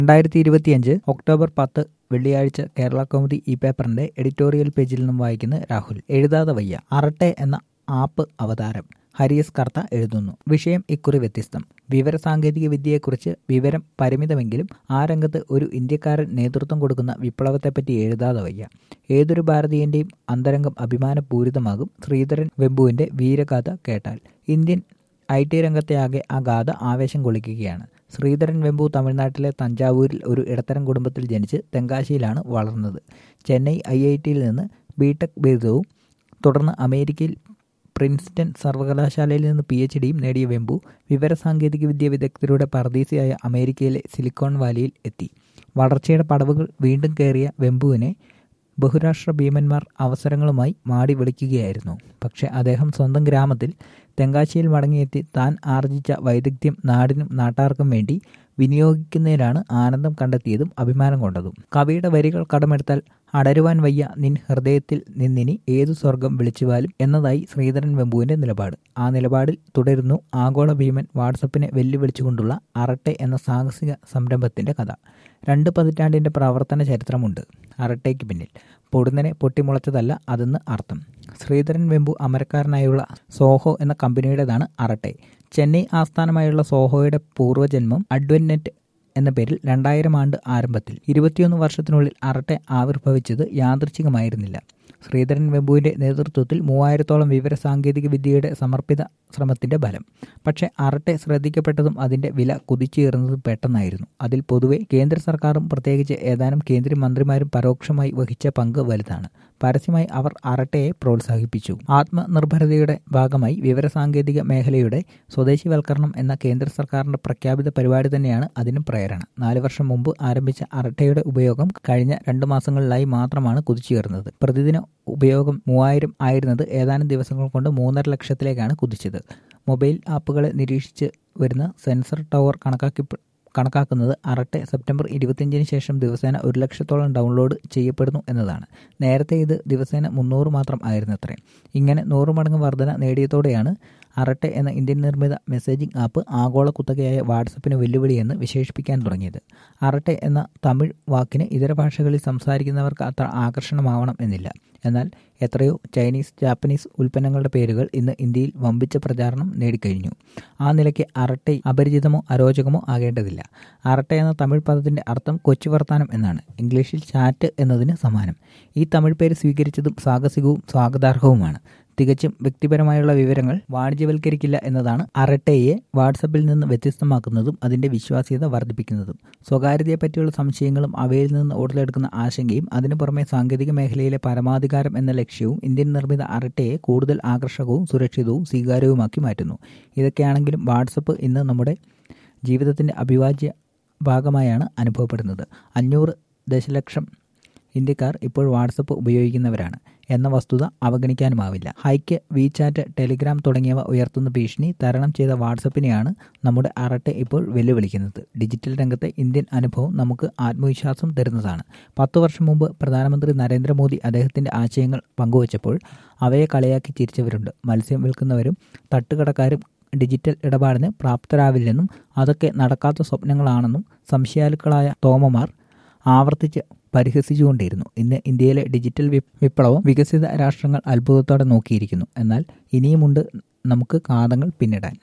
രണ്ടായിരത്തി ഇരുപത്തിയഞ്ച് ഒക്ടോബർ പത്ത് വെള്ളിയാഴ്ച കേരള കൗമുദി ഈ പേപ്പറിന്റെ എഡിറ്റോറിയൽ പേജിൽ നിന്നും വായിക്കുന്ന രാഹുൽ എഴുതാതെ വയ്യ അറട്ടെ എന്ന ആപ്പ് അവതാരം ഹരിയസ് കർത്ത എഴുതുന്നു വിഷയം ഇക്കുറി വ്യത്യസ്തം വിവരസാങ്കേതിക വിദ്യയെക്കുറിച്ച് വിവരം പരിമിതമെങ്കിലും ആ രംഗത്ത് ഒരു ഇന്ത്യക്കാരൻ നേതൃത്വം കൊടുക്കുന്ന വിപ്ലവത്തെപ്പറ്റി എഴുതാതെ വയ്യ ഏതൊരു ഭാരതീയന്റെയും അന്തരംഗം അഭിമാനപൂരിതമാകും ശ്രീധരൻ വെമ്പുവിന്റെ വീരഗാഥ കേട്ടാൽ ഇന്ത്യൻ ഐ ടി രംഗത്തെ ആകെ ആ ഗാഥ ആവേശം കൊള്ളിക്കുകയാണ് ശ്രീധരൻ വെമ്പു തമിഴ്നാട്ടിലെ തഞ്ചാവൂരിൽ ഒരു ഇടത്തരം കുടുംബത്തിൽ ജനിച്ച് തെങ്കാശിയിലാണ് വളർന്നത് ചെന്നൈ ഐ ഐ ടിയിൽ നിന്ന് ബിടെക് ബിരുദവും തുടർന്ന് അമേരിക്കയിൽ പ്രിൻസ്റ്റൺ സർവകലാശാലയിൽ നിന്ന് പി എച്ച് ഡിയും നേടിയ വെമ്പു വിവരസാങ്കേതിക വിദ്യ വിദഗ്ധരുടെ പർദീസയായ അമേരിക്കയിലെ സിലിക്കോൺ വാലിയിൽ എത്തി വളർച്ചയുടെ പടവുകൾ വീണ്ടും കയറിയ വെമ്പുവിനെ ബഹുരാഷ്ട്ര ഭീമന്മാർ അവസരങ്ങളുമായി മാടി വിളിക്കുകയായിരുന്നു പക്ഷെ അദ്ദേഹം സ്വന്തം ഗ്രാമത്തിൽ തെങ്കാശിയിൽ മടങ്ങിയെത്തി താൻ ആർജിച്ച വൈദഗ്ധ്യം നാടിനും നാട്ടാർക്കും വേണ്ടി വിനിയോഗിക്കുന്നതിലാണ് ആനന്ദം കണ്ടെത്തിയതും അഭിമാനം കൊണ്ടതും കവിയുടെ വരികൾ കടമെടുത്താൽ അടരുവാൻ വയ്യ നിൻ ഹൃദയത്തിൽ നിന്നിനി ഏതു സ്വർഗം വിളിച്ചുവാലും എന്നതായി ശ്രീധരൻ വെമ്പുവിന്റെ നിലപാട് ആ നിലപാടിൽ തുടരുന്നു ആഗോള ഭീമൻ വാട്സപ്പിനെ വെല്ലുവിളിച്ചുകൊണ്ടുള്ള അറട്ടെ എന്ന സാഹസിക സംരംഭത്തിന്റെ കഥ രണ്ട് പതിറ്റാണ്ടിന്റെ പ്രവർത്തന ചരിത്രമുണ്ട് അറട്ടയ്ക്ക് പിന്നിൽ പൊടുന്നനെ പൊട്ടിമുളച്ചതല്ല അതെന്ന് അർത്ഥം ശ്രീധരൻ വെമ്പു അമരക്കാരനായുള്ള സോഹോ എന്ന കമ്പനിയുടേതാണ് അറട്ടെ ചെന്നൈ ആസ്ഥാനമായുള്ള സോഹോയുടെ പൂർവ്വജന്മം അഡ്വൻനെറ്റ് എന്ന പേരിൽ രണ്ടായിരം ആണ്ട് ആരംഭത്തിൽ ഇരുപത്തിയൊന്ന് വർഷത്തിനുള്ളിൽ അറട്ടെ ആവിർഭവിച്ചത് യാദൃച്ഛികമായിരുന്നില്ല ശ്രീധരൻ വെമ്പുവിന്റെ നേതൃത്വത്തിൽ മൂവായിരത്തോളം വിവര സാങ്കേതിക വിദ്യയുടെ സമർപ്പിത ശ്രമത്തിന്റെ ഫലം പക്ഷേ അറട്ടെ ശ്രദ്ധിക്കപ്പെട്ടതും അതിന്റെ വില കുതിച്ചുയർന്നതും പെട്ടെന്നായിരുന്നു അതിൽ പൊതുവെ കേന്ദ്ര സർക്കാരും പ്രത്യേകിച്ച് ഏതാനും കേന്ദ്രമന്ത്രിമാരും പരോക്ഷമായി വഹിച്ച പങ്ക് വലുതാണ് പരസ്യമായി അവർ അറട്ടയെ പ്രോത്സാഹിപ്പിച്ചു ആത്മനിർഭരതയുടെ ഭാഗമായി വിവരസാങ്കേതിക മേഖലയുടെ സ്വദേശിവൽക്കരണം എന്ന കേന്ദ്ര സർക്കാരിന്റെ പ്രഖ്യാപിത പരിപാടി തന്നെയാണ് അതിന് പ്രേരണ നാല് വർഷം മുമ്പ് ആരംഭിച്ച അറട്ടയുടെ ഉപയോഗം കഴിഞ്ഞ രണ്ടു മാസങ്ങളിലായി മാത്രമാണ് കുതിച്ചുയർന്നത് പ്രതിദിന ഉപയോഗം മൂവായിരം ആയിരുന്നത് ഏതാനും ദിവസങ്ങൾ കൊണ്ട് മൂന്നര ലക്ഷത്തിലേക്കാണ് കുതിച്ചത് മൊബൈൽ ആപ്പുകളെ നിരീക്ഷിച്ച് വരുന്ന സെൻസർ ടവർ കണക്കാക്കി കണക്കാക്കുന്നത് അറട്ടെ സെപ്റ്റംബർ ഇരുപത്തിയഞ്ചിന് ശേഷം ദിവസേന ഒരു ലക്ഷത്തോളം ഡൗൺലോഡ് ചെയ്യപ്പെടുന്നു എന്നതാണ് നേരത്തെ ഇത് ദിവസേന മുന്നൂറ് മാത്രം ആയിരുന്നത്രേ ഇങ്ങനെ നൂറ് മടങ്ങ് വർധന നേടിയതോടെയാണ് അറട്ടെ എന്ന ഇന്ത്യൻ നിർമ്മിത മെസ്സേജിംഗ് ആപ്പ് ആഗോള കുത്തകയായ വാട്സപ്പിന് വെല്ലുവിളിയെന്ന് വിശേഷിപ്പിക്കാൻ തുടങ്ങിയത് അറട്ടെ എന്ന തമിഴ് വാക്കിന് ഇതര ഭാഷകളിൽ സംസാരിക്കുന്നവർക്ക് അത്ര ആകർഷണമാവണം എന്നില്ല എന്നാൽ എത്രയോ ചൈനീസ് ജാപ്പനീസ് ഉൽപ്പന്നങ്ങളുടെ പേരുകൾ ഇന്ന് ഇന്ത്യയിൽ വമ്പിച്ച പ്രചാരണം നേടിക്കഴിഞ്ഞു ആ നിലയ്ക്ക് അറട്ടെ അപരിചിതമോ അരോചകമോ ആകേണ്ടതില്ല അറട്ടെ എന്ന തമിഴ് പദത്തിന്റെ അർത്ഥം കൊച്ചു വർത്താനം എന്നാണ് ഇംഗ്ലീഷിൽ ചാറ്റ് എന്നതിന് സമാനം ഈ തമിഴ് പേര് സ്വീകരിച്ചതും സാഹസികവും സ്വാഗതാർഹവുമാണ് തികച്ചും വ്യക്തിപരമായുള്ള വിവരങ്ങൾ വാണിജ്യവൽക്കരിക്കില്ല എന്നതാണ് അറട്ടയെ വാട്സപ്പിൽ നിന്ന് വ്യത്യസ്തമാക്കുന്നതും അതിന്റെ വിശ്വാസ്യത വർദ്ധിപ്പിക്കുന്നതും സ്വകാര്യതയെപ്പറ്റിയുള്ള സംശയങ്ങളും അവയിൽ നിന്ന് ഉടലെടുക്കുന്ന ആശങ്കയും അതിനു പുറമെ സാങ്കേതിക മേഖലയിലെ പരമാധികാരം എന്ന ലക്ഷ്യവും ഇന്ത്യൻ നിർമ്മിത അറട്ടയെ കൂടുതൽ ആകർഷകവും സുരക്ഷിതവും സ്വീകാര്യവുമാക്കി മാറ്റുന്നു ഇതൊക്കെയാണെങ്കിലും വാട്സപ്പ് ഇന്ന് നമ്മുടെ ജീവിതത്തിന്റെ അവിഭാജ്യ ഭാഗമായാണ് അനുഭവപ്പെടുന്നത് അഞ്ഞൂറ് ദശലക്ഷം ഇന്ത്യക്കാർ ഇപ്പോൾ വാട്സപ്പ് ഉപയോഗിക്കുന്നവരാണ് എന്ന വസ്തുത അവഗണിക്കാനുമാവില്ല ഹൈക്ക് വിചാറ്റ് ടെലിഗ്രാം തുടങ്ങിയവ ഉയർത്തുന്ന ഭീഷണി തരണം ചെയ്ത വാട്സപ്പിനെയാണ് നമ്മുടെ അറട്ടെ ഇപ്പോൾ വെല്ലുവിളിക്കുന്നത് ഡിജിറ്റൽ രംഗത്തെ ഇന്ത്യൻ അനുഭവം നമുക്ക് ആത്മവിശ്വാസം തരുന്നതാണ് പത്തു വർഷം മുമ്പ് പ്രധാനമന്ത്രി നരേന്ദ്രമോദി അദ്ദേഹത്തിന്റെ ആശയങ്ങൾ പങ്കുവച്ചപ്പോൾ അവയെ കളിയാക്കി ചിരിച്ചവരുണ്ട് മത്സ്യം വിൽക്കുന്നവരും തട്ടുകടക്കാരും ഡിജിറ്റൽ ഇടപാടിന് പ്രാപ്തരാവില്ലെന്നും അതൊക്കെ നടക്കാത്ത സ്വപ്നങ്ങളാണെന്നും സംശയാലുക്കളായ തോമമാർ ആവർത്തിച്ച് പരിഹസിച്ചുകൊണ്ടിരുന്നു ഇന്ന് ഇന്ത്യയിലെ ഡിജിറ്റൽ വിപ്ലവം വികസിത രാഷ്ട്രങ്ങൾ അത്ഭുതത്തോടെ നോക്കിയിരിക്കുന്നു എന്നാൽ ഇനിയുമുണ്ട് നമുക്ക് കാതങ്ങൾ പിന്നിടാൻ